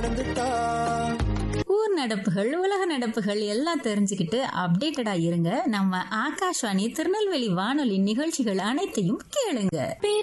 ஊர் நடப்புகள் உலக நடப்புகள் எல்லாம் தெரிஞ்சுக்கிட்டு அப்டேட்டடா இருங்க நம்ம ஆகாஷ்வாணி திருநெல்வேலி வானொலி நிகழ்ச்சிகள் அனைத்தையும் கேளுங்க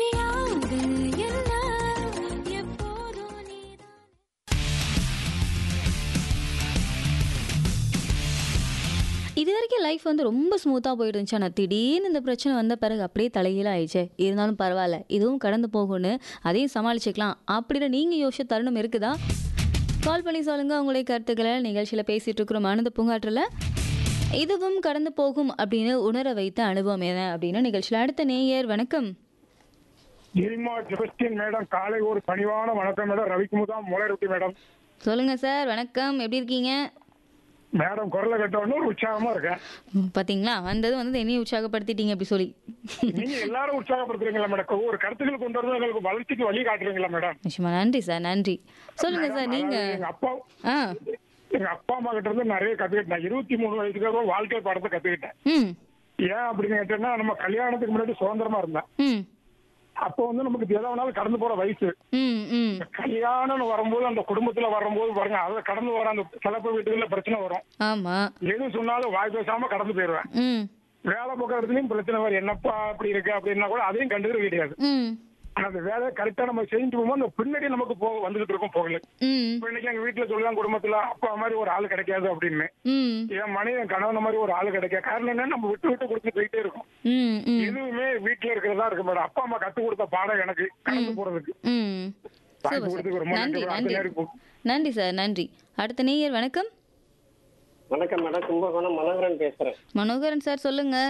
இது வரைக்கும் லைஃப் வந்து ரொம்ப ஸ்மூத்தாக போயிட்டு இருந்துச்சு ஆனால் திடீர்னு இந்த பிரச்சனை வந்த பிறகு அப்படியே தலைகீழ ஆயிடுச்சே இருந்தாலும் பரவாயில்ல இதுவும் கடந்து போகும்னு அதையும் சமாளிச்சுக்கலாம் அப்படின்னு நீங்கள் யோசிச்ச தருணம் இருக்குதா கால் பண்ணி சொல்லுங்க உங்களுடைய கருத்துக்களை நிகழ்ச்சியில் பேசிட்டு இருக்கிறோம் ஆனந்த பூங்காற்றில் இதுவும் கடந்து போகும் அப்படின்னு உணர வைத்த அனுபவம் என்ன அப்படின்னு நிகழ்ச்சியில் அடுத்த நேயர் வணக்கம் இல்மா ஜெபஸ்டின் மேடம் காலை ஒரு பணிவான வணக்கம் மேடம் ரவிக்குமுதா முளைரொட்டி மேடம் சொல்லுங்க சார் வணக்கம் எப்படி இருக்கீங்க மேடம் குரலை கட்டவுடனே ஒரு உற்சாகமா இருக்கேன் ம், பாத்தீங்களா வந்தது வந்து என்னையும் உற்சாகப்படுத்திட்டீங்க அப்படி சொல்லி நீங்க எல்லாரும் உற்சாகப்படுத்துறீங்களா மேடம் ஒரு கருத்துக்கள் கொண்டு வரது எங்களுக்கு வளர்ச்சிக்கு வழி காட்டுறீங்களா மேடம் நிச்சயமா நன்றி சார் நன்றி சொல்லுங்க சார் நீங்க அதாவது எங்க அப்பா ஆ எங்க அப்பா அம்மா கிட்ட இருந்து நிறைய கத்துக்கிட்டேன் இருபத்தி மூணு வயசுக்கு அப்புறம் வாழ்க்கை பாடத்தை கத்துக்கிட்டேன் ம் ஏன் அப்படின்னு கேட்டேன்னா நம்ம கல்யாணத்துக்கு முன்னாடி சுதந்திரமா இருந்தேன் ம் அப்போ வந்து நமக்கு எதை வேணாலும் கடந்து போற வயசு ம் ம் கல்யாணம்னு வரும்போது அந்த குடும்பத்துல வரும்போது பாருங்க அதை கடந்து வர அந்த சிலப்பு வீட்டுகள்ல பிரச்சனை வரும் ஆமா எது சொன்னாலும் வாய் பேசாம கடந்து போயிருவேன் ம் வேலை பார்க்குற இடத்துலயும் பிரச்சனை வரும் என்னப்பா அப்படி இருக்கு அப்படின்னா கூட அதையும் கண்டுக்கிறது கிடையாது ம் ஆனா அந்த வேலையை கரெக்டா நம்ம செஞ்சு போகும்போது அந்த பின்னாடி நமக்கு போக வந்துகிட்டு இருக்கும் போகல ம் இப்ப இன்னைக்கு எங்க வீட்டுல சொல்லலாம் குடும்பத்துல அப்பா மாதிரி ஒரு ஆள் கிடைக்காது அப்படின்னு ம் என் மனைவி என் கணவன் மாதிரி ஒரு ஆள் கிடைக்காது காரணம் என்ன நம்ம விட்டு விட்டு கொடுத்து போயிட்டே இருக்கும் ம் ம் எதுவுமே வீட்டுல இருக்கிறதா இருக்கு மேடம் அப்பா அம்மா கத்து கொடுத்த பாடம் எனக்கு கடந்து போறதுக்கு ம் வாய்ப்பு சூப்பர் கொடுத்ததுக்கு சார் ரொம்ப நன்றி நன்றி. நன்றி அடுத்த நேரம் போ- நன்றி சார் நன்றி அடுத்த நேயர் வணக்கம் வணக்கம் மேடம் கும்பகோணம் மனோகரன் பேசுறேன் மனோகரன் சார் சொல்லுங்க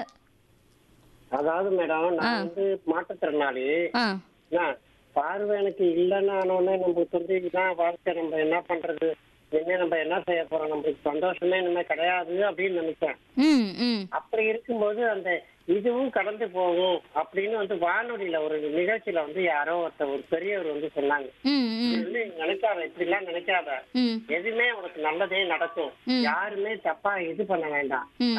அதாவது மேடம் நான் வந்து மாற்றுத்திறனாளி ஆ என்ன, பார்வை எனக்கு இல்லைன்னு ஆனோடனே நம்மளுக்கு வந்து இதான் வாழ்க்கை நம்ம என்ன பண்றது இனிமே நம்ம என்ன செய்ய போறோம் நம்மளுக்கு சந்தோஷமே இனிமே கிடையாது அப்படின்னு நினைச்சேன் ம் ம் அப்படி இருக்கும்போது அந்த இதுவும் கடந்து போகும் அப்படின்னு வந்து வானொலியில ஒரு நிகழ்ச்சியில வந்து யாரோ ஒருத்தர் ஒரு பெரியவர் வந்து சொன்னாங்க ம் நீ ம் வந்து நினைக்காத இப்படி எல்லாம் நினைக்காத ம் எதுவுமே உனக்கு நல்லதே நடக்கும் ம். யாருமே தப்பா இது பண்ண வேண்டாம் ம்